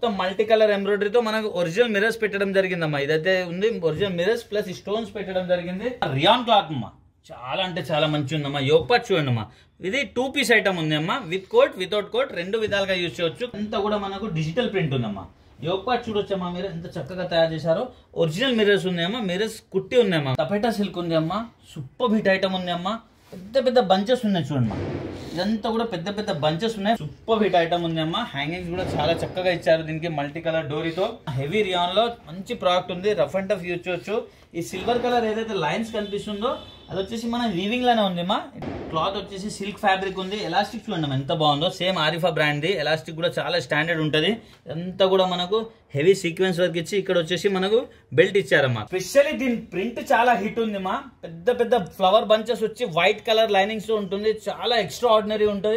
మొత్తం multi colour ఎంబ్రాయిడరీతో మనకు original mirrors పెట్టడం జరిగిందమ్మా ఇదైతే ఉంది ఒరిజినల్ మిరర్స్ ప్లస్ స్టోన్స్ పెట్టడం జరిగింది రియాన్ క్లాత్ అమ్మా చాలా అంటే చాలా మంచి ఉందమ్మా యోపాట్ చూడండి అమ్మా ఇది టూ పీస్ ఐటమ్ ఉంది అమ్మా విత్ కోట్ వితౌట్ కోట్ రెండు విధాలుగా యూజ్ చేయొచ్చు అంతా కూడా మనకు డిజిటల్ ప్రింట్ ఉందమ్మా యోపాట్ చూడొచ్చమ్మా మీరు ఎంత చక్కగా తయారు చేశారో ఒరిజినల్ మిరర్స్ ఉన్నాయమ్మా మిరర్స్ కుట్టి ఉన్నాయమ్మా తపేటా సిల్క్ ఉంది అమ్మా సూపర్ హిట్ ఐటమ్ ఉంది అమ్మా పెద్ద పెద్ద బంచెస్ ఉన్నాయి చూడమ్మా ఇదంతా కూడా పెద్ద పెద్ద బంచెస్ ఉన్నాయి సూపర్ హిట్ ఐటమ్ ఉంది అమ్మా హ్యాంగింగ్స్ కూడా చాలా చక్కగా ఇచ్చారు దీనికి మల్టీ కలర్ డోరీతో హెవీ రియాన్ లో మంచి ప్రోడక్ట్ ఉంది రఫ్ అండ్ టఫ్ యూజ్ చేయొచ్చు ఈ సిల్వర్ కలర్ ఏదైతే లైన్స్ కనిపిస్తుందో అది వచ్చేసి మన వీవింగ్ లానే ఉంది మా క్లాత్ వచ్చేసి సిల్క్ ఫ్యాబ్రిక్ ఉంది ఎలాస్టిక్ చూడండి అమ్మా ఎంత బాగుందో సేమ్ ఆరిఫా బ్రాండ్ ది ఎలాస్టిక్ కూడా చాలా స్టాండర్డ్ ఉంటది ఇదంతా కూడా మనకు హెవీ సీక్వెన్స్ వర్క్ ఇచ్చి ఇక్కడ వచ్చేసి మనకు బెల్ట్ ఇచ్చారమ్మా స్పెషల్లీ దీని ప్రింట్ చాలా హిట్ ఉంది మా పెద్ద పెద్ద ఫ్లవర్ బంచెస్ వచ్చి వైట్ కలర్ లైనింగ్స్ ఉంటుంది చాలా ఎక్స్ట్రా ఆర్డినరీ ఉంటుంది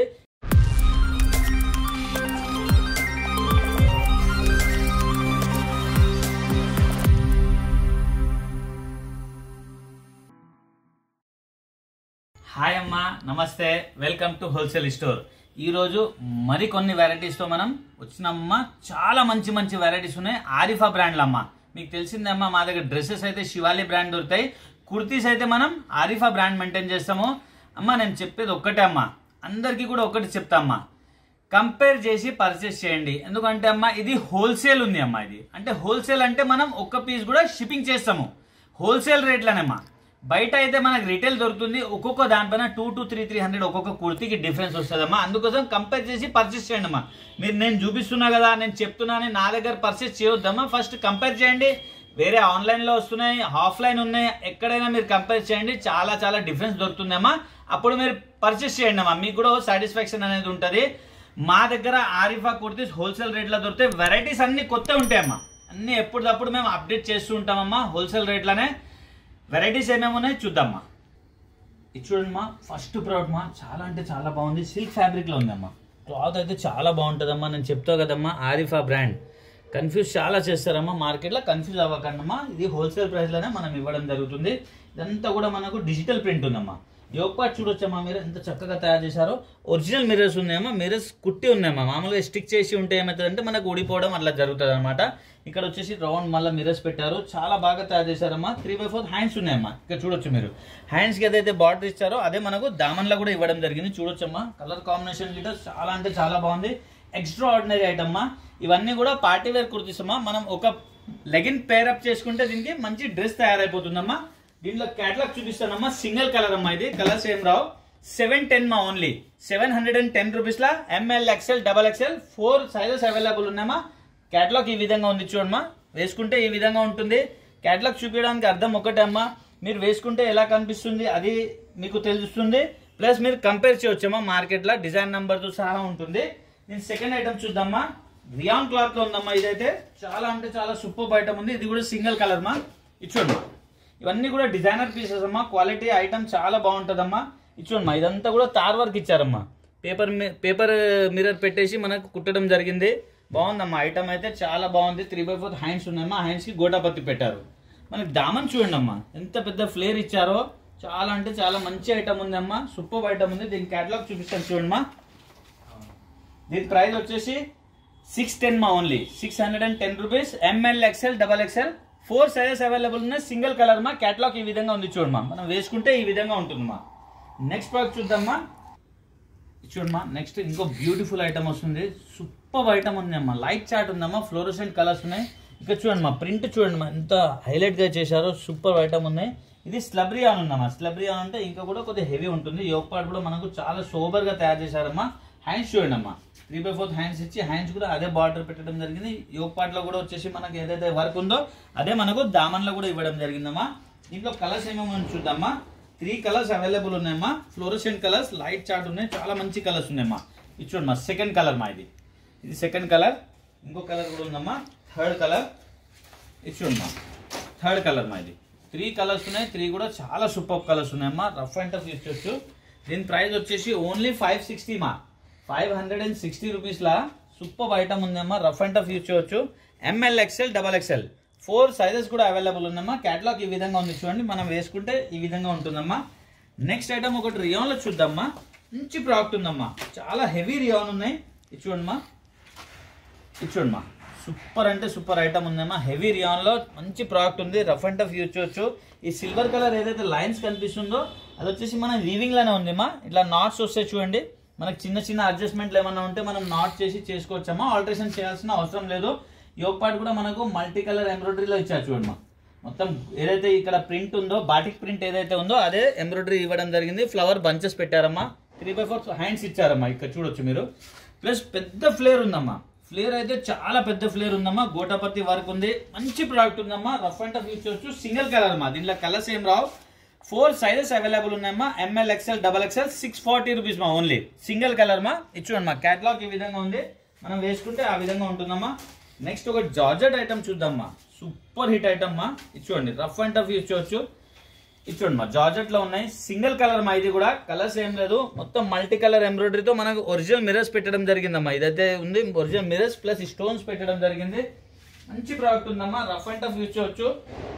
హాయ్ అమ్మా నమస్తే వెల్కమ్ టు హోల్సేల్ స్టోర్ ఈరోజు మరికొన్ని వెరైటీస్తో మనం వచ్చినామమ్మా చాలా మంచి మంచి వెరైటీస్ ఉన్నాయి ఆరిఫా బ్రాండ్లు అమ్మా మీకు తెలిసిందమ్మా మా దగ్గర డ్రెస్సెస్ అయితే శివాలి బ్రాండ్ దొరుకుతాయి కుర్తీస్ అయితే మనం ఆరిఫా బ్రాండ్ మెయింటైన్ చేస్తాము అమ్మా నేను చెప్పేది ఒక్కటే అమ్మా అందరికీ కూడా ఒకటి చెప్తా అమ్మా కంపేర్ చేసి పర్చేస్ చేయండి ఎందుకంటే అమ్మా ఇది హోల్సేల్ ఉంది అమ్మా ఇది అంటే హోల్సేల్ అంటే మనం ఒక్క పీస్ కూడా షిప్పింగ్ చేస్తాము హోల్సేల్ రేట్లనేమ్మా బయట అయితే మనకు రిటైల్ దొరుకుతుంది ఒక్కొక్క దానిపైన two to three three hundred ఒక్కొక్క కుర్తీకి డిఫరెన్స్ వస్తుందమ్మా అందుకోసం కంపేర్ చేసి పర్చేస్ చేయండి అమ్మా మీరు నేను చూపిస్తున్నా కదా నేను చెప్తున్నాను నా దగ్గర పర్చేస్ చేయొద్దమ్మా ఫస్ట్ కంపేర్ చేయండి వేరే ఆన్లైన్లో వస్తున్నాయి ఆఫ్లైన్ ఉన్నాయి ఎక్కడైనా మీరు కంపేర్ చేయండి చాలా చాలా డిఫరెన్స్ దొరుకుతుందమ్మా అప్పుడు మీరు పర్చేస్ చేయండి అమ్మా మీకు కూడా సాటిస్ఫాక్షన్ అనేది ఉంటుంది మా దగ్గర ఆరిఫా కుర్తీస్ హోల్సేల్ రేట్లో దొరుకుతాయి వెరైటీస్ అన్ని కొత్త ఉంటాయమ్మా అన్ని ఎప్పటికప్పుడు మేము అప్డేట్ చేస్తూ ఉంటామమ్మా హోల్సేల్ రేట్లోనే వెరైటీస్ ఏమేమి ఉన్నాయి చూద్దామా ఇది చూడండి మా ఫస్ట్ ప్రోడక్ట్ మా చాలా అంటే చాలా బాగుంది సిల్క్ ఫ్యాబ్రిక్ లో ఉందమ్మా క్లాత్ అయితే చాలా బాగుంటుందమ్మా నేను చెప్తా కదమ్మా ఆరిఫా బ్రాండ్ కన్ఫ్యూజ్ చాలా చేస్తారమ్మా మార్కెట్లో కన్ఫ్యూజ్ అవ్వకండమ్మా ఇది హోల్సేల్ ప్రైస్లోనే మనం ఇవ్వడం జరుగుతుంది ఇదంతా కూడా మనకు డిజిటల్ ప్రింట్ ఉందమ్మా యోగపాట్ చూడొచ్చమ్మా మీరు ఎంత చక్కగా తయారు చేశారో ఒరిజినల్ మిరర్స్ ఉన్నాయమ్మా మిరర్స్ కుట్టి ఉన్నాయమ్మా మామూలుగా స్టిక్ చేసి ఉంటే ఏమవుతుందంటే మనకు ఊడిపోవడం అట్లా జరుగుతుంది అనమాట ఇక్కడ వచ్చేసి రౌండ్ మళ్ళీ మిరర్స్ పెట్టారు చాలా బాగా తయారు చేశారమ్మా త్రీ బై ఫోర్ హ్యాండ్స్ ఉన్నాయమ్మా ఇక్కడ చూడొచ్చు మీరు హ్యాండ్స్ కి ఏదైతే బార్డర్ ఇచ్చారో అదే మనకు దామన్లో కూడా ఇవ్వడం జరిగింది చూడొచ్చమ్మా కలర్ కాంబినేషన్ గిట్ట చాలా అంటే చాలా బాగుంది ఎక్స్ట్రా ఆర్డినరీ ఐటమ్ అమ్మా ఇవన్నీ కూడా పార్టీ వేర్ కుర్తీస్ అమ్మా మనం ఒక లెగిన్ పేరప్ చేసుకుంటే దీనికి మంచి డ్రెస్ తయారైపోతుందమ్మా దీంట్లో క్యాటలాగ్ చూపిస్తానమ్మా సింగిల్ కలర్ అమ్మా ఇది కలర్స్ ఏం రావు సెవెన్ టెన్ మా only seven hundred and ten rupees లా M L XL double XL four sizes available ఉన్నాయమ్మా క్యాటలాగ్ ఈ విధంగా ఉంది చూడమ్మా వేసుకుంటే ఈ విధంగా ఉంటుంది క్యాటలాగ్ చూపించడానికి అర్థం ఒకటే అమ్మా మీరు వేసుకుంటే ఎలా కనిపిస్తుంది అది మీకు తెలుస్తుంది ప్లస్ మీరు కంపేర్ చేయొచ్చమ్మా మార్కెట్లో డిజైన్ నెంబర్తో సహా ఉంటుంది నేను సెకండ్ ఐటమ్ చూద్దామా రియాన్ క్లాత్ లో ఉందమ్మా ఇదైతే చాలా అంటే చాలా సూపర్ ఐటమ్ ఉంది ఇది కూడా సింగిల్ కలర్ మా ఇది చూడమ్మా ఇవన్నీ కూడా డిజైనర్ పీసెస్ అమ్మా క్వాలిటీ ఐటమ్ చాలా బాగుంటుందమ్మా ఇది చూడమ్మా ఇదంతా కూడా తార్ వర్క్ ఇచ్చారమ్మా పేపర్ పేపర్ మిర్రర్ పెట్టేసి మనకు కుట్టడం జరిగింది బాగుందమ్మా ఐటమ్ అయితే చాలా బాగుంది త్రీ బై ఫోర్ హ్యాండ్స్ ఉన్నాయమ్మా హ్యాండ్స్ కి గోటాపత్తి పెట్టారు మనకి దామన్ చూడండి అమ్మా ఎంత పెద్ద ఫ్లేర్ ఇచ్చారో చాలా అంటే చాలా మంచి ఐటమ్ ఉంది అమ్మా సూపర్ ఐటమ్ ఉంది దీని క్యాటలాగ్ చూపిస్తాను చూడమ్మా దీని ప్రైస్ వచ్చేసి సిక్స్ టెన్ మా only six hundred and ten rupees M L XL double XL four sizes available ఉన్నాయి సింగిల్ కలర్ మా క్యాటలాగ్ ఈ విధంగా ఉంది చూడమ్మా మనం వేసుకుంటే ఈ విధంగా ఉంటుందమ్మా నెక్స్ట్ ప్రోడక్ట్ చూద్దామా ఇది చూడమ్మా నెక్స్ట్ ఇంకో బ్యూటిఫుల్ ఐటమ్ వస్తుంది సూపర్ ఐటమ్ ఉంది అమ్మా లైట్ చార్ట్ ఉందమ్మా ఫ్లోరోసెంట్ కలర్స్ ఉన్నాయి ఇక్కడ చూడండి మా ప్రింట్ చూడండి మా ఎంత హైలైట్ గా చేశారో సూపర్ ఐటమ్ ఉన్నాయి ఇది స్లబ్రియాన్ ఉందమ్మా స్లబ్రియాన్ అంటే ఇంకా కూడా కొద్దిగా హెవీ ఉంటుంది యోగ్ పార్ట్ కూడా మనకు చాలా సోబర్ గా తయారు చేశారమ్మా హ్యాండ్స్ చూడండి అమ్మా త్రీ బై ఫోర్త్ హ్యాండ్స్ ఇచ్చి హ్యాండ్స్ కూడా అదే బార్డర్ పెట్టడం జరిగింది యోగ్ పార్ట్ లో కూడా వచ్చేసి మనకి ఏదైతే వర్క్ ఉందో అదే మనకు దామన్ లో కూడా ఇవ్వడం జరిగిందమ్మా దీంట్లో కలర్స్ ఏమేమో చూద్దామా త్రీ కలర్స్ అవైలబుల్ ఉన్నాయమ్మా ఫ్లోరోసెంట్ కలర్స్ లైట్ చార్ట్ ఉన్నాయి చాలా మంచి కలర్స్ ఉన్నాయమ్మా ఇది చూడమ్మా సెకండ్ కలర్ మా ఇది ఇది సెకండ్ కలర్ ఇంకో కలర్ కూడా ఉందమ్మా థర్డ్ కలర్ ఇది చూడమ్మా థర్డ్ కలర్ మా ఇది త్రీ కలర్స్ ఉన్నాయి త్రీ కూడా చాలా సూపర్ కలర్స్ ఉన్నాయమ్మా రఫ్ అండ్ టఫ్ యూస్ చేయొచ్చు దీని ప్రైస్ వచ్చేసి ఓన్లీ ఫైవ్ సిక్స్టీ మా ఫైవ్ హండ్రెడ్ అండ్ సిక్స్టీ రూపీస్లా సూపర్ ఐటమ్ ఉందమ్మా రఫ్ అండ్ టఫ్ యూస్ చేయొచ్చు M L XL double XL four sizes కూడా అవైలబుల్ ఉందమ్మా క్యాటలాగ్ ఈ విధంగా ఉంది చూడండి మనం వేసుకుంటే ఈ విధంగా ఉంటుందమ్మా నెక్స్ట్ ఐటమ్ ఒకటి రియాన్ లో చూద్దామా మంచి ప్రోడక్ట్ ఉందమ్మా చాలా హెవీ రియాన్ ఉన్నాయి ఇది చూడమ్మా ఇది చూడమ్మా సూపర్ అంటే సూపర్ ఐటమ్ ఉందమ్మా హెవీ రియాన్లో మంచి ప్రోడక్ట్ ఉంది రఫ్ అండ్ టఫ్ యూజ్ చేయొచ్చు ఈ సిల్వర్ కలర్ ఏదైతే లైన్స్ కనిపిస్తుందో అది వచ్చేసి మన వీవింగ్ లానే ఉందమ్మా ఇట్లా నాట్స్ వస్తాయి చూడండి మనకి చిన్న చిన్న అడ్జస్ట్మెంట్లు ఏమన్నా ఉంటే మనం నాట్ చేసి చేసుకోవచ్చమ్మా ఆల్టరేషన్ చేయాల్సిన అవసరం లేదు యోగ్ పార్ట్ కూడా మనకు మల్టీ కలర్ ఎంబ్రాయిడరీలో ఇచ్చారు చూడమ్మా మొత్తం ఏదైతే ఇక్కడ ప్రింట్ ఉందో బాటిక్ ప్రింట్ ఏదైతే ఉందో అదే ఎంబ్రాయిడరీ ఇవ్వడం జరిగింది ఫ్లవర్ బంచెస్ పెట్టారమ్మా త్రీ బై ఫోర్ హ్యాండ్స్ ఇచ్చారమ్మా ఇక్కడ చూడొచ్చు మీరు ప్లస్ పెద్ద ఫ్లేర్ ఉందమ్మా ఫ్లేర్ అయితే చాలా పెద్ద ఫ్లేర్ ఉందమ్మా గోటాపత్తి వర్క్ ఉంది మంచి ప్రోడక్ట్ ఉందమ్మా రఫ్ అండ్ టఫ్ యూజ్ చేయొచ్చు సింగిల్ కలర్ అమ్మా దీంట్లో కలర్స్ ఏం రావు ఫోర్ సైజెస్ అవైలబుల్ ఉన్నాయమ్మా M L XL double XL six forty rupees మా ఓన్లీ సింగిల్ కలర్ మా ఇచ్చుకోండి మా క్యాటలాగ్ ఈ విధంగా ఉంది మనం వేసుకుంటే ఆ విధంగా ఉంటుందమ్మా నెక్స్ట్ ఒక జార్జెట్ ఐటమ్ చూద్దామా సూపర్ హిట్ ఐటమ్ మా ఇచ్చుకోండి రఫ్ అండ్ టఫ్ యూజ్ చేయొచ్చు ఇచ్చుకోండి మా జార్జెట్ లో ఉన్నాయి సింగిల్ కలర్ మా ఇది కూడా కలర్స్ ఏం లేదు మొత్తం మల్టీ కలర్ ఎంబ్రాయిడరీతో మనకు ఒరిజినల్ మిరర్స్ పెట్టడం జరిగిందమ్మా ఇదైతే ఉంది ఒరిజినల్ మిరర్స్ ప్లస్ స్టోన్స్ పెట్టడం జరిగింది మంచి ప్రోడక్ట్ ఉందమ్మా రఫ్ అండ్ టఫ్ యూజ్ చేయొచ్చు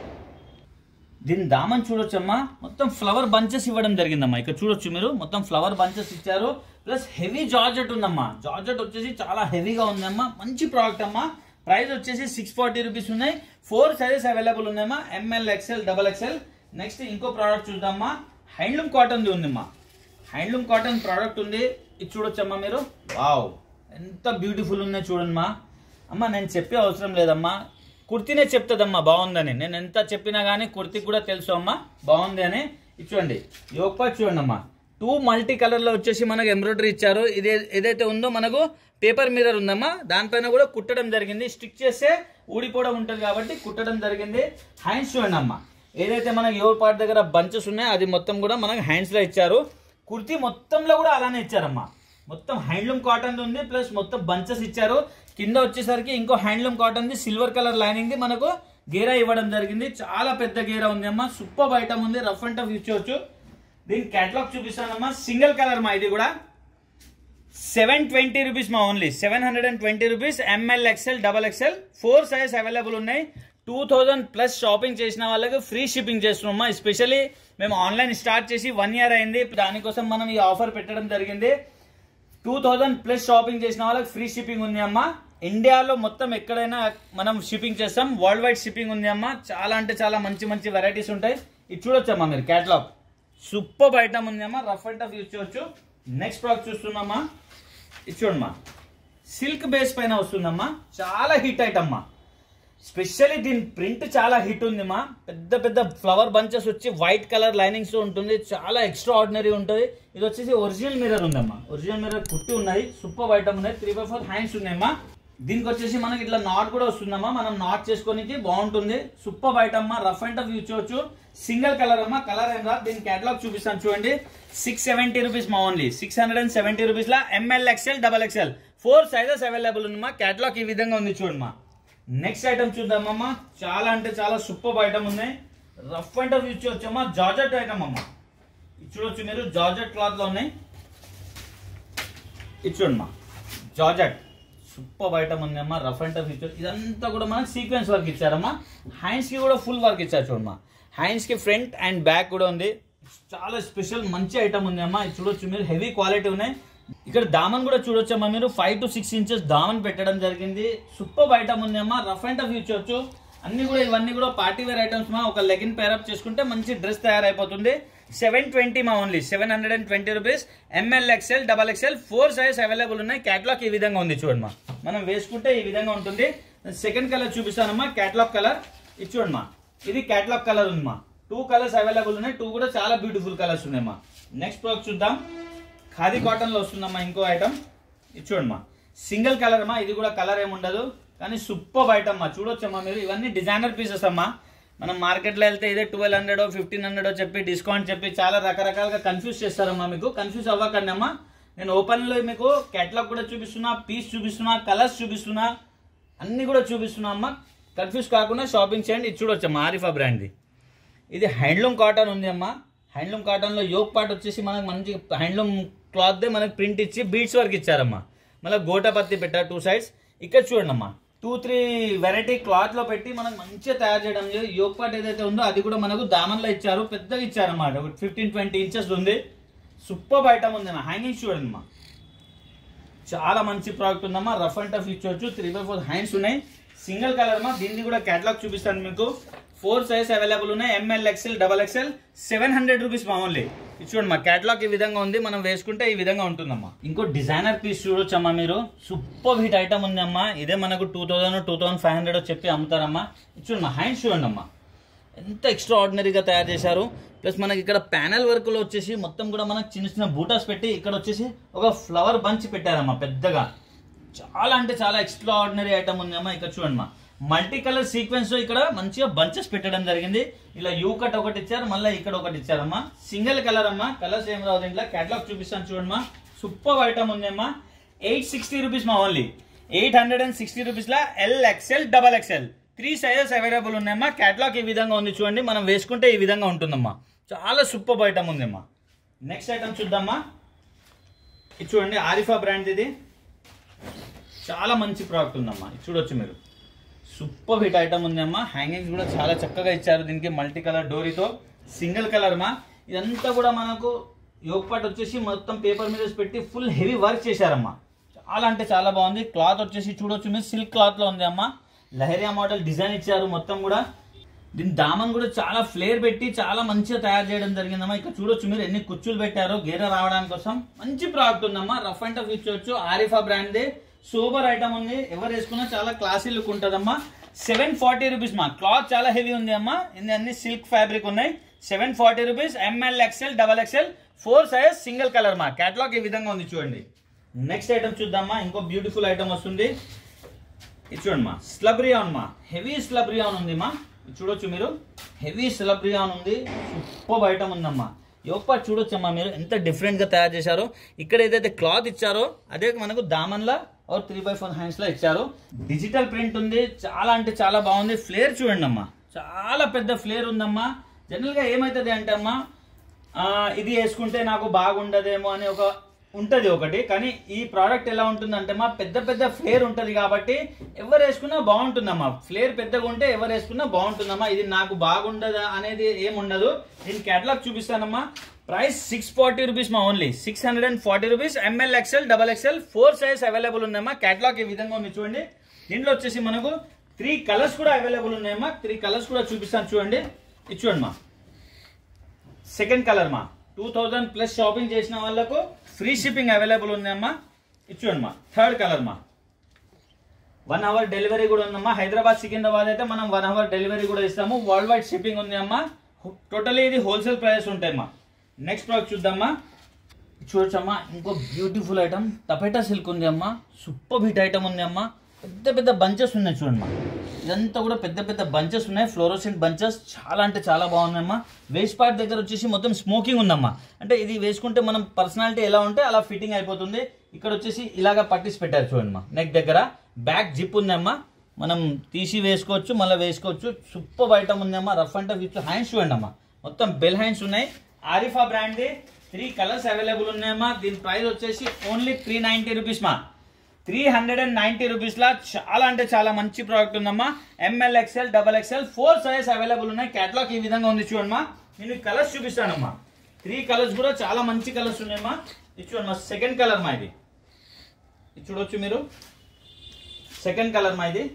దీని దామని చూడొచ్చమ్మా మొత్తం ఫ్లవర్ బంచెస్ ఇవ్వడం జరిగిందమ్మా ఇక్కడ చూడొచ్చు మీరు మొత్తం ఫ్లవర్ బంచెస్ ఇచ్చారు ప్లస్ హెవీ జార్జెట్ ఉందమ్మా జార్జెట్ వచ్చేసి చాలా హెవీగా ఉందమ్మా మంచి ప్రోడక్ట్ అమ్మా ప్రైస్ వచ్చేసి సిక్స్ ఫార్టీ రూపీస్ ఉన్నాయి ఫోర్ సైజెస్ అవైలబుల్ ఉన్నాయమ్మా M L XL double XL next ఇంకో ప్రోడక్ట్ చూద్దామా హ్యాండ్లూమ్ కాటన్ది ఉందమ్మా హ్యాండ్లూమ్ కాటన్ ప్రోడక్ట్ ఉంది ఇది చూడొచ్చమ్మా మీరు వావ్ ఎంత బ్యూటిఫుల్ ఉన్నాయి చూడమ్మా అమ్మా నేను చెప్పే అవసరం లేదమ్మా కుర్తీనే చెప్తుందమ్మా బాగుందని నేను ఎంత చెప్పినా కానీ కుర్తీ కూడా తెలుసు అమ్మా బాగుంది అని ఇది చూడండి యోగపా చూడండి అమ్మా టూ మల్టీ కలర్లో వచ్చేసి మనకు ఎంబ్రాయిడరీ ఇచ్చారు ఇది ఏదైతే ఉందో మనకు పేపర్ మిర్రర్ ఉందమ్మా దానిపైన కూడా కుట్టడం జరిగింది స్టిక్ చేస్తే ఊడిపోవడం ఉంటుంది కాబట్టి కుట్టడం జరిగింది హ్యాండ్స్ చూడండి అమ్మా ఏదైతే మనకి యోగ పార్ట్ దగ్గర బంచెస్ ఉన్నాయో అది మొత్తం కూడా మనకు హ్యాండ్స్లో ఇచ్చారు కుర్తీ మొత్తంలో కూడా అలానే ఇచ్చారమ్మా మొత్తం హ్యాండ్లూమ్ కాటన్ ఉంది ప్లస్ మొత్తం బంచెస్ ఇచ్చారు కింద వచ్చేసరికి ఇంకో హ్యాండ్లూమ్ కాటన్ ది సిల్వర్ కలర్ లైనింగ్ ది మనకు గేరా ఇవ్వడం జరిగింది చాలా పెద్ద గేరా ఉంది అమ్మా సూపర్ ఐటమ్ ఉంది రఫ్ అండ్ టఫ్ యూజ్ చేయొచ్చు దీని కేటలాగ్ చూపిస్తానమ్మా సింగిల్ కలర్ మా ఇది కూడా సెవెన్ ట్వంటీ రూపీస్ మా only seven hundred and twenty rupees M L XL double XL four size available ఉన్నాయి టూ థౌజండ్ ప్లస్ షాపింగ్ చేసిన వాళ్ళకి ఫ్రీ షిప్పింగ్ చేస్తున్నామా ఎస్పెషల్లీ మేము ఆన్లైన్ స్టార్ట్ చేసి వన్ ఇయర్ అయింది దానికోసం మనం ఈ ఆఫర్ పెట్టడం జరిగింది టూ థౌజండ్ ప్లస్ షాపింగ్ చేసిన వాళ్ళకి ఫ్రీ షిప్పింగ్ ఉంది అమ్మా ఇండియాలో మొత్తం ఎక్కడైనా మనం షిప్పింగ్ చేస్తాం వరల్డ్ వైడ్ షిప్పింగ్ ఉంది అమ్మా చాలా అంటే చాలా మంచి మంచి వెరైటీస్ ఉంటాయి ఇది చూడొచ్చమ్మా మీరు క్యాటలాగ్ సూపర్ ఐటమ్ ఉంది అమ్మా రఫ్ అండ్ టఫ్ యూజ్ చేయొచ్చు నెక్స్ట్ ప్రోడక్ట్ చూస్తున్నామా ఇది చూడమ్మా సిల్క్ బేస్ పైన వస్తుందమ్మా చాలా హిట్ ఐటమ్ అమ్మా స్పెషల్లీ దీని ప్రింట్ చాలా హిట్ ఉంది మా పెద్ద పెద్ద ఫ్లవర్ బంచెస్ వచ్చి వైట్ కలర్ లైనింగ్స్ ఉంటుంది చాలా ఎక్స్ట్రా ఆర్డినరీ ఉంటుంది ఇది వచ్చేసి ఒరిజినల్ మిర్రర్ ఉందమ్మా ఒరిజినల్ మిర్రర్ కుట్టి ఉన్నాయి సూపర్ ఐటమ్ ఉన్నాయి త్రీ బై ఫోర్ హ్యాండ్స్ ఉన్నాయమ్మా దీనికి వచ్చేసి మనకి ఇట్లా నాట్ కూడా వస్తుందమ్మా మనం నాట్ చేసుకోనికి బాగుంటుంది సూపర్ ఐటమ్ అమ్మా రఫ్ అండ్ టఫ్ యూజ్ చేయొచ్చు సింగిల్ కలర్ అమ్మా కలర్ ఏం రాదు దీని కేటలాగ్ చూపిస్తాను చూడండి సిక్స్ సెవెంటీ రూపీస్ మా only six hundred and seventy rupees లా M L XL double XL four sizes available ఉందమ్మా కేటలాగ్ ఈ విధంగా ఉంది చూడమ్మా నెక్స్ట్ ఐటమ్ చూద్దామమ్మా చాలా అంటే చాలా సూపర్ ఐటమ్ ఉన్నాయి రఫ్ అండ్ టఫ్ యూజ్ చేయొచ్చమ్మా జార్జెట్ ఐటమ్ అమ్మా ఇది చూడొచ్చు మీరు జార్జెట్ క్లాత్ లో ఉన్నాయి ఇది చూడమ్మా జార్జెట్ సూపర్ ఐటమ్ ఉందమ్మా రఫ్ అండ్ టఫ్ ఇచ్చారు ఇదంతా కూడా మనకి సీక్వెన్స్ వర్క్ ఇచ్చారమ్మా హ్యాండ్స్ కి కూడా ఫుల్ వర్క్ ఇచ్చారు చూడమ్మా హ్యాండ్స్ కి ఫ్రంట్ అండ్ బ్యాక్ కూడా ఉంది చాలా స్పెషల్ మంచి ఐటమ్ ఉంది అమ్మా ఇది చూడొచ్చు మీరు హెవీ క్వాలిటీ ఉన్నాయి ఇక్కడ దామన్ కూడా చూడొచ్చమ్మా మీరు ఫైవ్ టు సిక్స్ ఇంచెస్ దామన్ పెట్టడం జరిగింది సూపర్ ఐటమ్ ఉంది అమ్మా రఫ్ అండ్ టఫ్ యూజ్ చేయొచ్చు అన్ని కూడా ఇవన్నీ కూడా పార్టీ వేర్ ఐటమ్స్ మా ఒక లెగిన్ పేరప్ చేసుకుంటే మంచి డ్రెస్ తయారైపోతుంది సెవెన్ ట్వంటీ మా only seven hundred and twenty rupees M L XL double XL four size available ఉన్నాయి క్యాట్లాగ్ ఈ విధంగా ఉంది చూడమ్మా మనం వేసుకుంటే ఈ విధంగా ఉంటుంది సెకండ్ కలర్ చూపిస్తానమ్మా క్యాట్లాగ్ కలర్ ఇది చూడమ్మా ఇది క్యాట్లాగ్ కలర్ ఉందమ్మా టూ కలర్స్ అవైలబుల్ ఉన్నాయి టూ కూడా చాలా బ్యూటిఫుల్ కలర్స్ ఉన్నాయమ్మా నెక్స్ట్ ప్రోడక్ట్ చూద్దాం ఖాదీ కాటన్ లో వస్తుందమ్మా ఇంకో ఐటమ్ ఇది చూడమ్మా సింగిల్ కలర్ అమ్మా ఇది కూడా కలర్ ఏమి ఉండదు కానీ సూపర్ ఐటమ్ అమ్మా చూడొచ్చమ్మా మీరు ఇవన్నీ డిజైనర్ పీసెస్ అమ్మా మనం మార్కెట్లో వెళ్తే ఇదే ట్వెల్వ్ హండ్రెడ్ ఫిఫ్టీన్ హండ్రెడ్ చెప్పి డిస్కౌంట్ చెప్పి చాలా రకరకాలుగా కన్ఫ్యూజ్ చేస్తారమ్మా మీకు కన్ఫ్యూజ్ అవ్వకండి అమ్మా నేను ఓపెన్ లో మీకు కేటలాగ్ కూడా చూపిస్తున్నా పీస్ చూపిస్తున్నా కలర్స్ చూపిస్తున్నా అన్ని కూడా చూపిస్తున్నా అమ్మా కన్ఫ్యూజ్ కాకుండా షాపింగ్ చేయండి ఇది చూడొచ్చమ్మా ఆరిఫా బ్రాండ్ది ఇది హ్యాండ్లూమ్ కాటన్ ఉంది అమ్మా హ్యాండ్లూమ్ కాటన్లో యోగ్ పార్ట్ వచ్చేసి మనకు మంచి హ్యాండ్లూమ్ క్లాత్దే మనకి ప్రింట్ ఇచ్చి బీడ్స్ వరకు ఇచ్చారమ్మా మళ్ళీ గోటపత్తి పెట్టారు టూ సైడ్స్ ఇక్కడ చూడండి అమ్మా టూ త్రీ వెరైటీ క్లాత్ లో పెట్టి మనకు మంచిగా తయారు చేయడం జరిగింది. యోగ్ పార్ట్ ఏదైతే ఉందో అది కూడా మనకు దామన్లో ఇచ్చారు పెద్దగా ఇచ్చారన్నమాట ఒక ఫిఫ్టీన్ ట్వంటీ ఇంచెస్ ఉంది సూపర్ ఐటమ్ ఉంది అమ్మా హ్యాంగింగ్స్ చూడండి అమ్మా చాలా మంచి ప్రోడక్ట్ ఉందమ్మా రఫ్ అండ్ టఫ్ ఇచ్చొచ్చు త్రీ బై ఫోర్ హ్యాండ్స్ ఉన్నాయి సింగిల్ కలర్ మా దీన్ని కూడా కేటలాగ్ చూపిస్తాను మీకు ఫోర్ సైజ్ అవైలబుల్ ఉన్నాయి M L XL double XL seven hundred rupees మా ఓన్లీ ఇది చూడండి మా కేటలాగ్ ఈ విధంగా ఉంది మనం వేసుకుంటే ఈ విధంగా ఉంటుందమ్మా ఇంకో డిజైనర్ పీస్ చూడొచ్చమ్మా మీరు సూపర్ హిట్ ఐటమ్ ఉందమ్మా ఇదే మనకు two thousand two thousand five hundred చెప్పి అమ్ముతారమ్మా ఇది చూడండి మా హ్యాండ్స్ చూడండి అమ్మా ఎంత ఎక్స్ట్రా ఆర్డినరీగా తయారు చేశారు ప్లస్ మనకి ఇక్కడ ప్యానల్ వర్క్ లో వచ్చేసి మొత్తం కూడా మనకు చిన్న చిన్న బూటాస్ పెట్టి ఇక్కడ వచ్చేసి ఒక ఫ్లవర్ బంచ్ పెట్టారమ్మా పెద్దగా చాలా అంటే చాలా ఎక్స్ట్రా ఆర్డినరీ ఐటమ్ ఉందమ్మా ఇక్కడ చూడండి మా మల్టీ కలర్ సీక్వెన్స్ ఇక్కడ మంచిగా బంచెస్ పెట్టడం జరిగింది ఇలా యూ కట్ ఒకటి ఇచ్చారు మళ్ళీ ఇక్కడ ఒకటి ఇచ్చారమ్మా సింగిల్ కలర్ అమ్మా కలర్స్ ఏం రావు దీంట్లో కేటలాగ్ చూపిస్తాను చూడమ్మా సూపర్ ఐటమ్ ఉందమ్మా ఎయిట్ సిక్స్టీ రూపీస్ మా only eight hundred and sixty rupees లా L XL double XL three sizes available ఉన్నాయమ్మా కేటలాగ్ ఈ విధంగా ఉంది చూడండి మనం వేసుకుంటే ఈ విధంగా ఉంటుందమ్మా చాలా సూపర్ ఐటమ్ ఉందమ్మా నెక్స్ట్ ఐటమ్ చూద్దామా ఇది చూడండి ఆరిఫా బ్రాండ్ ఇది చాలా మంచి ప్రోడక్ట్ ఉందమ్మా ఇది చూడొచ్చు మీరు సూపర్ హిట్ ఐటమ్ ఉందమ్మా హ్యాంగింగ్స్ కూడా చాలా చక్కగా ఇచ్చారు దీనికి మల్టీ కలర్ డోరీతో సింగిల్ కలర్ మా ఇదంతా కూడా మనకు యోగ్ పాట్ వచ్చేసి మొత్తం పేపర్ మీద పెట్టి ఫుల్ హెవీ వర్క్ చేశారమ్మా చాలా అంటే చాలా బాగుంది క్లాత్ వచ్చేసి చూడొచ్చు మీరు సిల్క్ క్లాత్ లో ఉంది అమ్మా లహరియా మోడల్ డిజైన్ ఇచ్చారు మొత్తం కూడా దీని దామన్ కూడా చాలా ఫ్లేర్ పెట్టి చాలా మంచిగా తయారు చేయడం జరిగిందమ్మా ఇక్కడ చూడొచ్చు మీరు ఎన్ని కుచ్చులు పెట్టారో గేర రావడానికి కోసం మంచి ప్రోడక్ట్ ఉందమ్మా రఫ్ అండ్ టఫ్ ఇచ్చవచ్చు ఆరిఫా బ్రాండ్ సూపర్ ఐటమ్ ఉంది ఎవరు వేసుకున్నా చాలా క్లాసీ లుక్ ఉంటుందమ్మా సెవెన్ ఫార్టీ రూపీస్ మా క్లాత్ చాలా హెవీ ఉంది అమ్మా ఇది అన్ని సిల్క్ ఫ్యాబ్రిక్ ఉన్నాయి seven forty rupees M L XL double XL four size single colour మా కేటలాగ్ ఈ విధంగా ఉంది చూడండి నెక్స్ట్ ఐటమ్ చూద్దామా ఇంకో బ్యూటిఫుల్ ఐటమ్ వస్తుంది ఇది చూడండి మా స్లబ్రియాన్ మా హెవీ స్లబ్రియాన్ ఉంది మా ఇది చూడొచ్చు మీరు హెవీ స్లబ్రియాన్ ఉంది సూపర్ ఐటమ్ ఉందమ్మా యోపా చూడొచ్చమ్మా మీరు ఎంత డిఫరెంట్ గా తయారు చేశారో ఇక్కడ ఏదైతే క్లాత్ ఇచ్చారో అదే మనకు దామన్లా or three by four hands లో ఇచ్చారు డిజిటల్ ప్రింట్ ఉంది చాలా అంటే చాలా బాగుంది ఫ్లేర్ చూడండి అమ్మా చాలా పెద్ద ఫ్లేర్ ఉందమ్మా జనరల్ గా ఏమైతుంది అంటే అమ్మా ఆ, ఇది వేసుకుంటే నాకు బాగుండదేమో అని ఒక ఉంటది ఒకటి కానీ ఈ ప్రోడక్ట్ ఎలా ఉంటుందంటే మా పెద్ద పెద్ద ఫ్లేర్ ఉంటది కాబట్టి ఎవరు వేసుకున్నా బాగుంటుందమ్మా ఫ్లేర్ పెద్దగా ఉంటే ఎవరు వేసుకున్నా బాగుంటుందమ్మా ఇది నాకు బాగుండదా అనేది ఏం ఉండదు దీని కేటలాగ్ చూపిస్తానమ్మా ప్రైస్ సిక్స్ ఫార్టీ రూపీస్ మా only six hundred and forty rupees M L XL double XL four size available ఉందమ్మా కేటలాగ్ ఈ విధంగా ఉంది చూడండి దీంట్లో వచ్చేసి మనకు త్రీ కలర్స్ కూడా అవైలబుల్ ఉన్నాయమ్మా త్రీ కలర్స్ కూడా చూపిస్తాను చూడండి ఇది చూడండి మా సెకండ్ కలర్ మా టూ థౌజండ్ ప్లస్ షాపింగ్ చేసిన వాళ్ళకు ఫ్రీ షిప్పింగ్ అవైలబుల్ ఉందమ్మా ఇచ్చుకోండి మా థర్డ్ కలర్ మా వన్ అవర్ డెలివరీ కూడా ఉందమ్మా హైదరాబాద్ సికింద్రాబాద్ అయితే మనం వన్ అవర్ డెలివరీ కూడా ఇస్తాము వరల్డ్ వైడ్ షిప్పింగ్ ఉంది అమ్మా టోటలీ ఇది హోల్సేల్ ప్రైస్ ఉంటాయి అమ్మా నెక్స్ట్ ప్రోడక్ట్ చూద్దామా చూడొచ్చమ్మా ఇంకో బ్యూటిఫుల్ ఐటమ్ టపేటా సిల్క్ ఉంది అమ్మా సూపర్ హిట్ ఐటమ్ ఉంది అమ్మా పెద్ద పెద్ద బంచెస్ ఉన్నాయి చూడమ్మా ఇదంతా కూడా పెద్ద పెద్ద బంచెస్ ఉన్నాయి ఫ్లోరోసెంట్ బంచెస్ చాలా అంటే చాలా బాగుందమ్మా వేస్ట్ పార్ట్ దగ్గర వచ్చేసి మొత్తం స్మోకింగ్ ఉందమ్మా అంటే ఇది వేసుకుంటే మనం పర్సనాలిటీ ఎలా ఉంటే అలా ఫిట్టింగ్ అయిపోతుంది ఇక్కడ వచ్చేసి ఇలాగా పట్టిసి పెట్టారు చూడమ్మా నెక్ దగ్గర బ్యాక్ జిప్ ఉందమ్మా మనం తీసి వేసుకోవచ్చు మళ్ళీ వేసుకోవచ్చు సూపర్ ఐటమ్ ఉందమ్మా rough and tough with hands చూడండి అమ్మా మొత్తం బెల్ హ్యాండ్స్ ఉన్నాయి Arifa brand three colours available ఉన్నాయమ్మా దీని ప్రైస్ వచ్చేసి ఓన్లీ త్రీ నైన్టీ రూపీస్ మా three hundred and ninety rupees లా చాలా అంటే చాలా మంచి ప్రోడక్ట్ ఉందమ్మా M L XL double XL four size available ఉన్నాయి కేటలాగ్ ఈ విధంగా ఉంది చూడమ్మా నేను కలర్స్ చూపిస్తానమ్మా త్రీ కలర్స్ కూడా చాలా మంచి కలర్స్ ఉన్నాయమ్మా ఇది చూడమ్మా సెకండ్ కలర్ మా ఇది ఇది చూడొచ్చు మీరు సెకండ్ కలర్ మా ఇది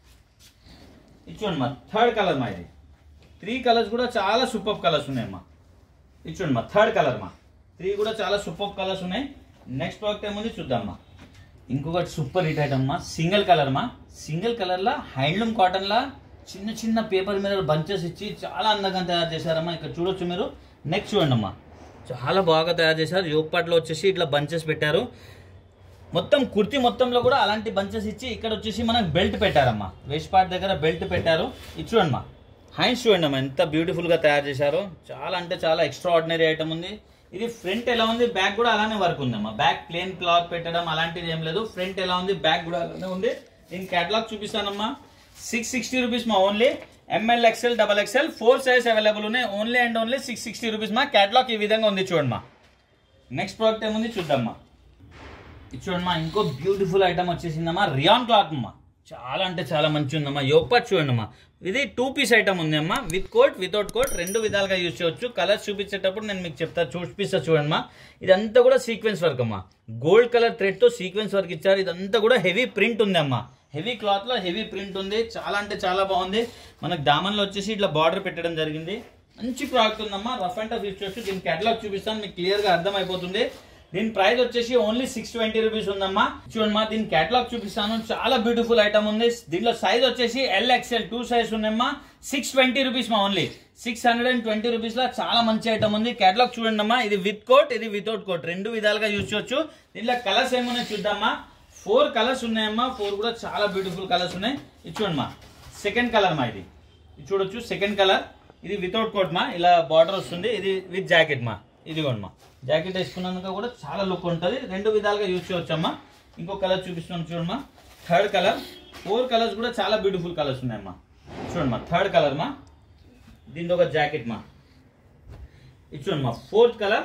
ఇది చూడండి మా థర్డ్ కలర్ మా ఇది త్రీ కలర్స్ కూడా చాలా సూపర్ కలర్స్ ఉన్నాయమ్మా ఇది చూడండి మా థర్డ్ కలర్ మా త్రీ కూడా చాలా సూపర్ కలర్స్ ఉన్నాయి నెక్స్ట్ ప్రోడక్ట్ ఏముంది చూద్దామా ఇంకొకటి సూపర్ హిట్ ఐటమ్ మా సింగిల్ కలర్ మా సింగిల్ కలర్ లా హ్యాండ్లూమ్ కాటన్ లా చిన్న చిన్న పేపర్ మీద బంచెస్ ఇచ్చి చాలా అందంగా తయారు చేశారమ్మా ఇక్కడ చూడొచ్చు మీరు నెక్స్ట్ చూడండి అమ్మా చాలా బాగా తయారు చేశారు యోగపాట్లో వచ్చేసి ఇట్లా బంచెస్ పెట్టారు మొత్తం కుర్తి మొత్తంలో కూడా అలాంటి బంచెస్ ఇచ్చి ఇక్కడ వచ్చేసి మనకు బెల్ట్ పెట్టారమ్మా వేస్ట్ పార్ట్ దగ్గర బెల్ట్ పెట్టారు ఇది చూడండి మా హ్యాండ్స్ చూడండి అమ్మా ఎంత బ్యూటిఫుల్ గా తయారు చేశారో చాలా అంటే చాలా ఎక్స్ట్రా ఆర్డినరీ ఐటమ్ ఉంది ఇది ఫ్రంట్ ఎలా ఉంది బ్యాక్ కూడా అలానే వర్క్ ఉందమ్మా బ్యాక్ ప్లేన్ క్లాత్ పెట్టడం అలాంటిది ఏం లేదు ఫ్రంట్ ఎలా ఉంది బ్యాక్ కూడా అలానే ఉంది దీని కేటలాగ్ చూపిస్తానమ్మా సిక్స్ సిక్స్టీ రూపీస్ మా only M L XL double XL four size available ఉన్నాయి only and only six sixty rupees మా కేటలాగ్ ఈ విధంగా ఉంది చూడండి మా నెక్స్ట్ ప్రోడక్ట్ ఏముంది చూద్దామా ఇది చూడమ్మా ఇంకో బ్యూటిఫుల్ ఐటమ్ వచ్చేసిందమ్మా రియాన్ క్లాత్ అమ్మా చాలా అంటే చాలా మంచి ఉందమ్మా యోగపాట్ చూడండి అమ్మా ఇది టూ పీస్ ఐటమ్ ఉంది అమ్మా విత్ కోట్ వితౌట్ కోట్ రెండు విధాలుగా యూజ్ చేయొచ్చు కలర్స్ చూపించేటప్పుడు నేను మీకు చెప్తా చూపిస్తా చూడండి అమ్మా ఇదంతా కూడా సీక్వెన్స్ వర్క్ అమ్మా గోల్డ్ కలర్ థ్రెడ్ తో సీక్వెన్స్ వర్క్ ఇచ్చారు ఇదంతా కూడా హెవీ ప్రింట్ ఉంది అమ్మా హెవీ క్లాత్ లో హెవీ ప్రింట్ ఉంది చాలా అంటే చాలా బాగుంది మనకు దామన్లో వచ్చేసి ఇట్లా బార్డర్ పెట్టడం జరిగింది మంచి ప్రోడక్ట్ ఉందమ్మా రఫ్ అండ్ టఫ్ యూజ్ చేయొచ్చు దీని కేటలాగ్ చూపిస్తాను మీకు క్లియర్ గా అర్థమైపోతుంది దీని ప్రైస్ వచ్చేసి ఓన్లీ సిక్స్ ట్వంటీ రూపీస్ ఉందమ్మా చూడమ్మా దీని కేటలాగ్ చూపిస్తాను చాలా బ్యూటిఫుల్ ఐటమ్ ఉంది దీనిలో సైజ్ వచ్చేసి ఎల్ ఎక్స్ఎల్ టూ సైజ్ ఉందమ్మా సిక్స్ ట్వంటీ రూపీస్ మా only six hundred and twenty rupees లో చాలా మంచి ఐటమ్ ఉంది కేటలాగ్ చూడండి అమ్మా ఇది విత్ కోట్ ఇది వితౌట్ కోట్ రెండు విధాలుగా యూజ్ చేయొచ్చు దీంట్లో కలర్స్ ఏమున్నాయి చూద్దామా ఫోర్ కలర్స్ ఉన్నాయమ్మా ఫోర్ కూడా చాలా బ్యూటిఫుల్ కలర్స్ ఉన్నాయి ఇది చూడమ్మా సెకండ్ కలర్ మా ఇది ఇది చూడొచ్చు సెకండ్ కలర్ ఇది వితౌట్ కోట్ మా ఇలా బార్డర్ వస్తుంది ఇది విత్ జాకెట్ మా ఇదిగోండి మా జాకెట్ వేసుకున్నందుకు కూడా చాలా లుక్ ఉంటుంది రెండు విధాలుగా యూజ్ చేయవచ్చమ్మా ఇంకో కలర్ చూపిస్తున్నాం చూడమ్మా థర్డ్ కలర్ ఫోర్ కలర్స్ కూడా చాలా బ్యూటిఫుల్ కలర్స్ ఉన్నాయమ్మా చూడమ్మా థర్డ్ కలర్ మా దీంతో ఒక జాకెట్ మా ఇది చూడమ్మా ఫోర్త్ కలర్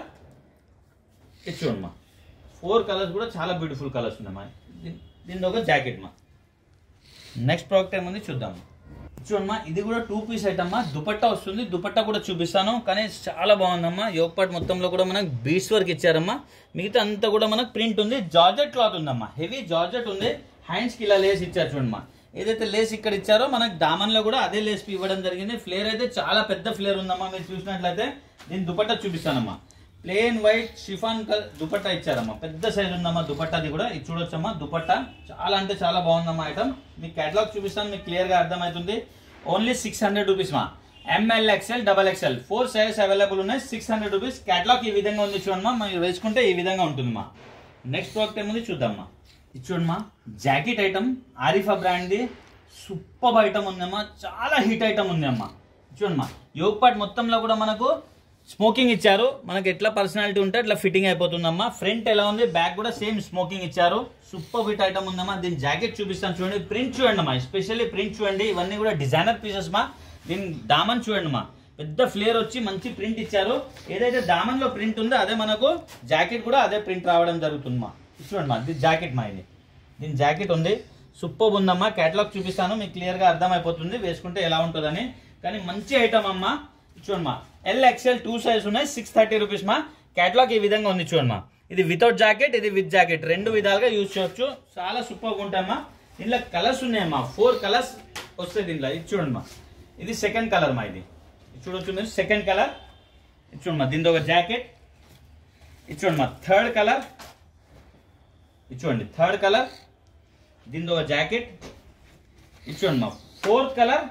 ఇది చూడమ్మా ఫోర్ కలర్స్ కూడా చాలా బ్యూటిఫుల్ కలర్స్ ఉన్నాయమ్మా దీ- దీంతో ఒక జాకెట్ మా నెక్స్ట్ ప్రోడక్ట్ ఏముంది చూద్దాం చూడమ్మా ఇది కూడా టూ పీస్ ఐటమ్మా దుపట్టా వస్తుంది దుపట్టా కూడా చూపిస్తాను కానీ చాలా బాగుందమ్మా యోగపాట్ మొత్తంలో కూడా మనకు బీట్స్ వర్క్ ఇచ్చారమ్మా మిగతా అంతా కూడా మనకు ప్రింట్ ఉంది జార్జెట్ క్లాత్ ఉందమ్మా హెవీ జార్జెట్ ఉంది హ్యాండ్స్ కి ఇలా లేస్ ఇచ్చారు చూడమ్మా ఏదైతే లేస్ ఇక్కడ ఇచ్చారో మనకు దామన్ లో కూడా అదే లేస్ ఇవ్వడం జరిగింది ఫ్లేర్ అయితే చాలా పెద్ద ఫ్లేర్ ఉందమ్మా మీరు చూసినట్లయితే నేను దుపట్టా చూపిస్తానమ్మా plain white chiffon colour dupatta ఇచ్చారమ్మా పెద్ద సైజ్ ఉందమ్మా దుపట్టాది కూడా ఇది చూడొచ్చమ్మా దుపట్టా చాలా అంటే చాలా బాగుందమ్మా ఐటమ్ మీకు కేటలాగ్ చూపిస్తాను మీకు క్లియర్ గా అర్థమవుతుంది ఓన్లీ సిక్స్ హండ్రెడ్ రూపీస్ మా M L XL double XL four sizes available ఉన్నాయి సిక్స్ హండ్రెడ్ రూపీస్ కేటలాగ్ ఈ విధంగా ఉంది చూడమ్మా మీరు వేసుకుంటే ఈ విధంగా ఉంటుంది మా నెక్స్ట్ ప్రోడక్ట్ ఏముంది చూద్దామా ఇది చూడమ్మా జాకెట్ ఐటమ్ ఆరిఫా బ్రాండ్ది సూపర్ ఐటమ్ ఉందమ్మా చాలా హిట్ ఐటమ్ ఉంది అమ్మా చూడమ్మా యోగపాట్ మొత్తంలో కూడా మనకు స్మోకింగ్ ఇచ్చారు మనకి ఎట్లా పర్సనాలిటీ ఉంటే అట్లా ఫిట్టింగ్ అయిపోతుందమ్మా ఫ్రంట్ ఎలా ఉంది బ్యాక్ కూడా సేమ్ స్మోకింగ్ ఇచ్చారు సూపర్ ఫిట్ ఐటమ్ ఉందమ్మా దీని జాకెట్ చూపిస్తాను చూడండి ప్రింట్ చూడండి అమ్మా ఎస్పెషల్లీ ప్రింట్ చూడండి ఇవన్నీ కూడా డిజైనర్ పీసెస్ మా దీని దామన్ చూడండి మా పెద్ద ఫ్లేర్ వచ్చి మంచి ప్రింట్ ఇచ్చారు ఏదైతే దామన్ లో ప్రింట్ ఉందో అదే మనకు జాకెట్ కూడా అదే ప్రింట్ రావడం జరుగుతుంది మా ఇది చూడండి మా ఇది జాకెట్ మా ఇది దీని జాకెట్ ఉంది సూపర్ ఉందమ్మా కేటలాగ్ చూపిస్తాను మీకు క్లియర్ గా అర్థమైపోతుంది వేసుకుంటే ఎలా ఉంటుందని కానీ మంచి ఐటమ్ అమ్మా చూడమ్మా ఎల్ ఎక్స్ఎల్ టూ సైజ్ ఉన్నాయి సిక్స్ థర్టీ రూపీస్ మా కేటలాగ్ ఈ విధంగా ఉంది చూడమ్మా ఇది వితౌట్ జాకెట్ ఇది విత్ జాకెట్ రెండు విధాలుగా యూజ్ చేయొచ్చు చాలా సూపర్గా ఉంటాయమ్మా దీనిలో కలర్స్ ఉన్నాయమ్మా ఫోర్ కలర్స్ వస్తాయి దీంట్లో ఇది చూడమ్మా ఇది సెకండ్ కలర్ మా ఇది ఇది చూడొచ్చు మీరు సెకండ్ కలర్ ఇది చూడమ్మా దీంతో ఒక జాకెట్ ఇది చూడమ్మా థర్డ్ కలర్ ఇది చూడండి థర్డ్ కలర్ దీంతో ఒక జాకెట్ ఇది చూడండి మా ఫోర్త్ కలర్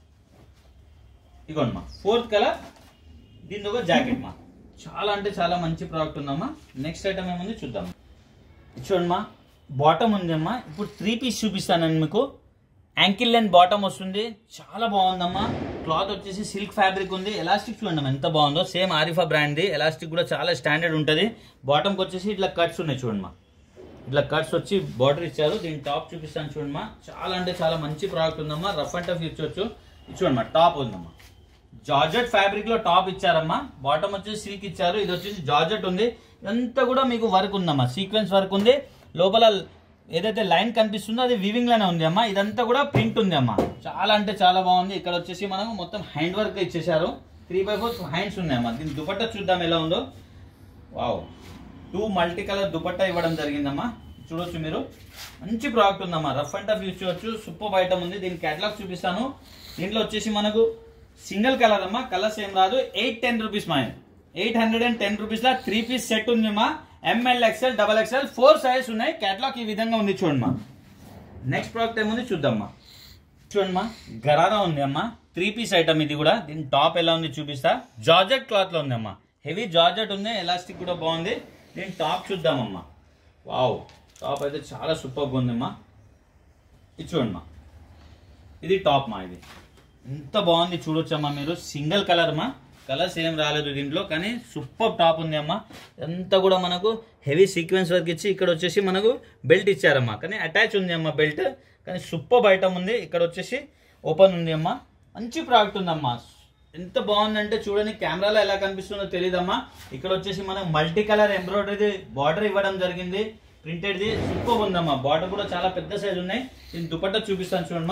ఇగోండి మా ఫోర్త్ కలర్ దీంతో ఒక జాకెట్ మా చాలా అంటే చాలా మంచి ప్రోడక్ట్ ఉందమ్మా నెక్స్ట్ ఐటమ్ ఏముంది చూద్దాం ఇది చూడండి మా బాటమ్ ఉందమ్మా ఇప్పుడు త్రీ పీస్ చూపిస్తాను మీకు యాంకిల్ లెంత్ బాటమ్ వస్తుంది చాలా బాగుందమ్మా క్లాత్ వచ్చేసి సిల్క్ ఫ్యాబ్రిక్ ఉంది ఎలాస్టిక్ చూడండి అమ్మా ఎంత బాగుందో సేమ్ ఆరిఫా బ్రాండ్ది ఎలాస్టిక్ కూడా చాలా స్టాండర్డ్ ఉంటుంది బాటమ్కి వచ్చేసి ఇట్లా కట్స్ ఉన్నాయి చూడండి మా ఇట్లా కట్స్ వచ్చి బార్డర్ ఇచ్చారు దీని టాప్ చూపిస్తాను చూడమ్మా చాలా అంటే చాలా మంచి ప్రోడక్ట్ ఉందమ్మా రఫ్ అండ్ టఫ్ ఇచ్చొచ్చు ఇది చూడమ్మా టాప్ ఉందమ్మా జార్జెట్ ఫ్యాబ్రిక్ లో టాప్ ఇచ్చారమ్మా బాటమ్ వచ్చేసి సిల్క్ ఇచ్చారు ఇది వచ్చేసి జార్జెట్ ఉంది ఇదంతా కూడా మీకు వర్క్ ఉందమ్మా సీక్వెన్స్ వర్క్ ఉంది లోపల ఏదైతే లైన్ కనిపిస్తుందో అది వీవింగ్ లోనే ఉంది అమ్మా ఇదంతా కూడా ప్రింట్ ఉంది అమ్మా చాలా అంటే చాలా బాగుంది ఇక్కడ వచ్చేసి మనకు మొత్తం హ్యాండ్ వర్క్ ఇచ్చేసారు త్రీ బై ఫోర్ హ్యాండ్స్ ఉన్నాయమ్మా దీని దుపట్టా చూద్దాం ఎలా ఉందో wow two multi colour dupatta ఇవ్వడం జరిగిందమ్మా చూడొచ్చు మీరు మంచి ప్రోడక్ట్ ఉందమ్మా రఫ్ అండ్ టఫ్ యూజ్ చేయొచ్చు సూపర్ ఐటమ్ ఉంది దీని కేటలాగ్ చూపిస్తాను దీంట్లో వచ్చేసి మనకు సింగిల్ కలర్ అమ్మా కలర్స్ ఏం రాదు ఎయిట్ టెన్ రూపీస్ మా eight hundred and ten rupees లా త్రీ పీస్ సెట్ ఉంది మా M L XL double XL four size ఉన్నాయి కేటలాగ్ ఈ విధంగా ఉంది చూడండి మా నెక్స్ట్ ప్రోడక్ట్ ఏముంది చూద్దామా చూడమ్మా గరారా ఉంది అమ్మా త్రీ పీస్ ఐటమ్ ఇది కూడా దీని టాప్ ఎలా ఉంది చూపిస్తా జార్జెట్ క్లాత్ లో ఉంది అమ్మా హెవీ జార్జెట్ ఉంది ఎలాస్టిక్ కూడా బాగుంది దీని టాప్ చూద్దామమ్మా వావ్ టాప్ అయితే చాలా సూపర్గా ఉందమ్మా ఇది చూడమ్మా ఇది టాప్ మా ఇది ఎంత బాగుంది చూడొచ్చమ్మా మీరు సింగిల్ కలర్ మా కలర్స్ ఏం రాలేదు దీంట్లో కానీ సూపర్ టాప్ ఉంది అమ్మా అంతా కూడా మనకు హెవీ సీక్వెన్స్ వర్క్ ఇచ్చి ఇక్కడ వచ్చేసి మనకు బెల్ట్ ఇచ్చారమ్మా కానీ అటాచ్ ఉంది అమ్మా బెల్ట్ కానీ సూపర్ ఐటమ్ ఉంది ఇక్కడ వచ్చేసి ఓపెన్ ఉంది అమ్మా మంచి ప్రోడక్ట్ ఉందమ్మా ఎంత బాగుందంటే చూడండి కెమెరాలో ఎలా కనిపిస్తుందో తెలియదమ్మా ఇక్కడ వచ్చేసి మనం మల్టీ కలర్ ఎంబ్రాయిడరీ బార్డర్ ఇవ్వడం జరిగింది ప్రింటెడ్ది సూపర్ ఉందమ్మా బార్డర్ కూడా చాలా పెద్ద సైజ్ ఉన్నాయి దీని దుపట్టా చూపిస్తాను చూడమ్మా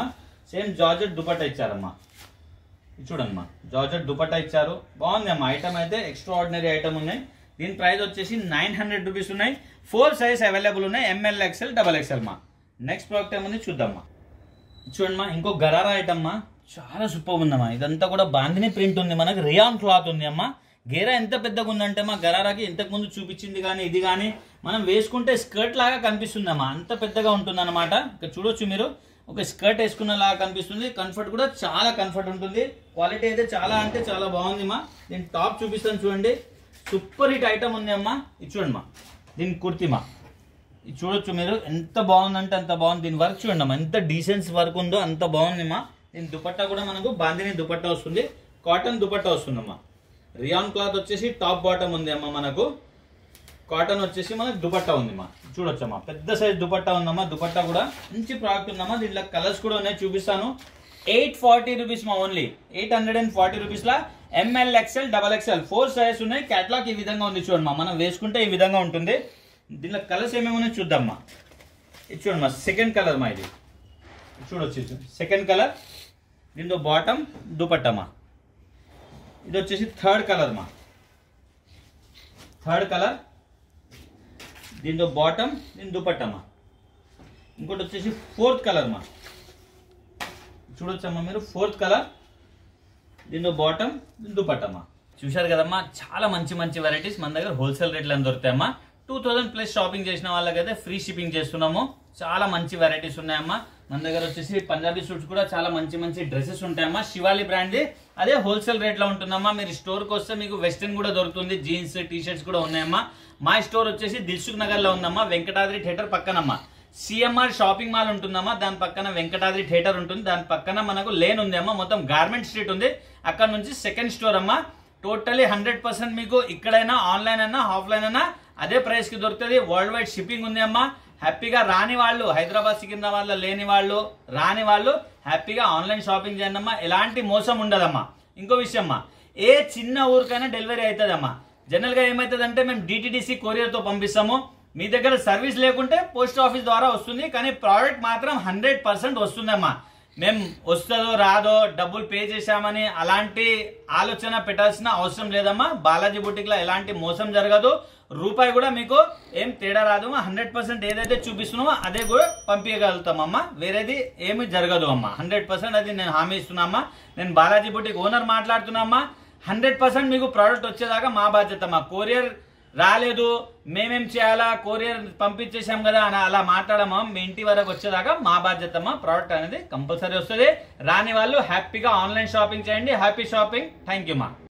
సేమ్ జార్జెట్ దుపట్టా ఇచ్చారమ్మా ఇది చూడమ్మా జార్జెట్ దుపట్టా ఇచ్చారు బాగుంది అమ్మా ఐటమ్ అయితే ఎక్స్ట్రా ఆర్డినరీ ఐటమ్ ఉన్నాయి దీని ప్రైస్ వచ్చేసి నైన్ హండ్రెడ్ రూపీస్ ఉన్నాయి ఫోర్ సైజ్ అవైలబుల్ ఉన్నాయి ఎంఎల్ ఎక్స్ఎల్ డబల్ ఎక్స్ఎల్ మా నెక్స్ట్ ప్రోడక్ట్ ఏముంది చూద్దామా చూడమ్మా ఇంకో గరారా ఐటమ్ మా చాలా సూపర్ ఉందమ్మా ఇదంతా కూడా బాందిని ప్రింట్ ఉంది మనకి రియాన్ క్లాత్ ఉంది అమ్మా గేరా ఎంత పెద్దగా ఉందంటే మా గరారాకి ఇంతకు ముందు చూపించింది కానీ ఇది కానీ మనం వేసుకుంటే స్కర్ట్ లాగా కనిపిస్తుందమ్మా అంత పెద్దగా ఉంటుంది అనమాట ఇక్కడ చూడొచ్చు మీరు ఒక స్కర్ట్ వేసుకున్న లాగా కనిపిస్తుంది కంఫర్ట్ కూడా చాలా కంఫర్ట్ ఉంటుంది క్వాలిటీ అయితే చాలా అంటే చాలా బాగుంది మా దీని టాప్ చూపిస్తాను చూడండి సూపర్ హిట్ ఐటమ్ ఉంది అమ్మా ఇది చూడండి మా దీని కుర్తిమా ఇది చూడొచ్చు మీరు ఎంత బాగుందంటే అంత బాగుంది దీని వర్క్ చూడండి అమ్మా ఎంత డీసెన్స్ వర్క్ ఉందో అంత బాగుంది మా దీని దుపట్టా కూడా మనకు బాందిని దుపట్టా వస్తుంది కాటన్ దుపట్టా వస్తుందమ్మా రియాన్ క్లాత్ వచ్చేసి టాప్ బాటమ్ ఉంది అమ్మా మనకు కాటన్ వచ్చేసి మనకు దుపట్టా ఉంది మా చూడొచ్చమ్మా పెద్ద సైజ్ దుపట్టా ఉందమ్మా దుపట్టా కూడా మంచి ప్రోడక్ట్ ఉందమ్మా దీంట్లో కలర్స్ కూడా ఉన్నాయి చూపిస్తాను ఎయిట్ ఫార్టీ రూపీస్ మా only eight hundred and forty rupees లా M L XL double XL four sizes ఉన్నాయి క్యాట్లాగ్ ఈ విధంగా ఉంది చూడమ్మా మనం వేసుకుంటే ఈ విధంగా ఉంటుంది దీంట్లో కలర్స్ ఏమేమి ఉన్నాయో చూద్దామ్మా ఇది చూడమ్మా సెకండ్ కలర్ మా ఇది ఇది చూడొచ్చు సెకండ్ కలర్ దీంతో బాటమ్ దుపట్టమ్మా ఇది వచ్చేసి థర్డ్ కలర్ మా థర్డ్ కలర్ దీంతో బాటమ్ దీని దుపట్టమ్మా ఇంకోటి వచ్చేసి ఫోర్త్ కలర్ మా చూడొచ్చమ్మా మీరు ఫోర్త్ కలర్ దీంతో బాటమ్ దీని దుపట్టమ్మా చూశారు కదమ్మా చాలా మంచి మంచి వెరైటీస్ మన దగ్గర హోల్సేల్ రేట్లను దొరుకుతాయమ్మా టూ థౌసండ్ ప్లస్ షాపింగ్ చేసిన వాళ్ళకైతే ఫ్రీ షిప్పింగ్ చేస్తున్నాము చాలా మంచి వెరైటీస్ ఉన్నాయమ్మా మన దగ్గర వచ్చేసి పంజాబీ సూట్స్ కూడా చాలా మంచి మంచి డ్రెస్సెస్ ఉంటాయమ్మా శివాలి బ్రాండ్ అదే హోల్సేల్ రేట్ లో ఉంటుందమ్మా మీరు స్టోర్ కి వస్తే మీకు వెస్టర్న్ కూడా దొరుకుతుంది జీన్స్ టీ షర్ట్స్ కూడా ఉన్నాయమ్మా మా స్టోర్ వచ్చేసి దిల్సుఖ్ నగర్ లో ఉందమ్మా వెంకటాద్రి థియేటర్ పక్కనమ్మా సిఎంఆర్ షాపింగ్ మాల్ ఉంటుందమ్మా దాని పక్కన వెంకటాద్రి థియేటర్ ఉంటుంది దాని పక్కన మనకు లేన్ ఉంది అమ్మా మొత్తం గార్మెంట్ స్ట్రీట్ ఉంది అక్కడ నుంచి సెకండ్ స్టోర్ అమ్మా టోటలీ హండ్రెడ్ పర్సెంట్ మీకు ఇక్కడైనా ఆన్లైన్ అయినా ఆఫ్లైన్ అయినా అదే ప్రైస్ కి దొరుకుతుంది వరల్డ్ వైడ్ షిప్పింగ్ ఉంది అమ్మా హ్యాపీగా రాని వాళ్ళు హైదరాబాద్ సికింద్రాబాద్ లో లేని వాళ్ళు రాని వాళ్ళు హ్యాపీగా ఆన్లైన్ షాపింగ్ చేయండి అమ్మా ఎలాంటి మోసం ఉండదమ్మా ఇంకో విషయం అమ్మా ఏ చిన్న ఊరికైనా డెలివరీ అవుతుందమ్మా జనరల్ గా ఏమవుతుందంటే మేము డిటిడిసి కొరియర్ తో పంపిస్తాము మీ దగ్గర సర్వీస్ లేకుంటే పోస్ట్ ఆఫీస్ ద్వారా వస్తుంది కానీ ప్రోడక్ట్ మాత్రం హండ్రెడ్ పర్సెంట్ వస్తుందమ్మా మేము వస్తుందో రాదో డబ్బులు పే చేశామని అలాంటి ఆలోచన పెట్టాల్సిన అవసరం లేదమ్మా బాలాజీ బుటిక్ లో ఎలాంటి మోసం జరగదు రూపాయి కూడా మీకు ఏం తేడా రాదు హండ్రెడ్ పర్సెంట్ ఏదైతే చూపిస్తున్నామో అదే కూడా పంపించగలుగుతామమ్మా వేరేది ఏమి జరగదు అమ్మా హండ్రెడ్ పర్సెంట్ అది నేను హామీ ఇస్తున్నామ్మా నేను బాలాజీ బుటిక్ ఓనర్ మాట్లాడుతున్నామ్మా హండ్రెడ్ పర్సెంట్ మీకు ప్రోడక్ట్ వచ్చేదాకా మా బాధ్యత అమ్మా కొరియర్ రాలేదు మేమేం చేయాలా కొరియర్ పంపించేసాం కదా అని అలా మాట్లాడమా మీ ఇంటి వరకు వచ్చేదాకా మా బాధ్యత అమ్మా ప్రోడక్ట్ అనేది కంపల్సరీ వస్తుంది రాని వాళ్ళు హ్యాపీగా ఆన్లైన్ షాపింగ్ చేయండి హ్యాపీ షాపింగ్ థ్యాంక్ యూ మా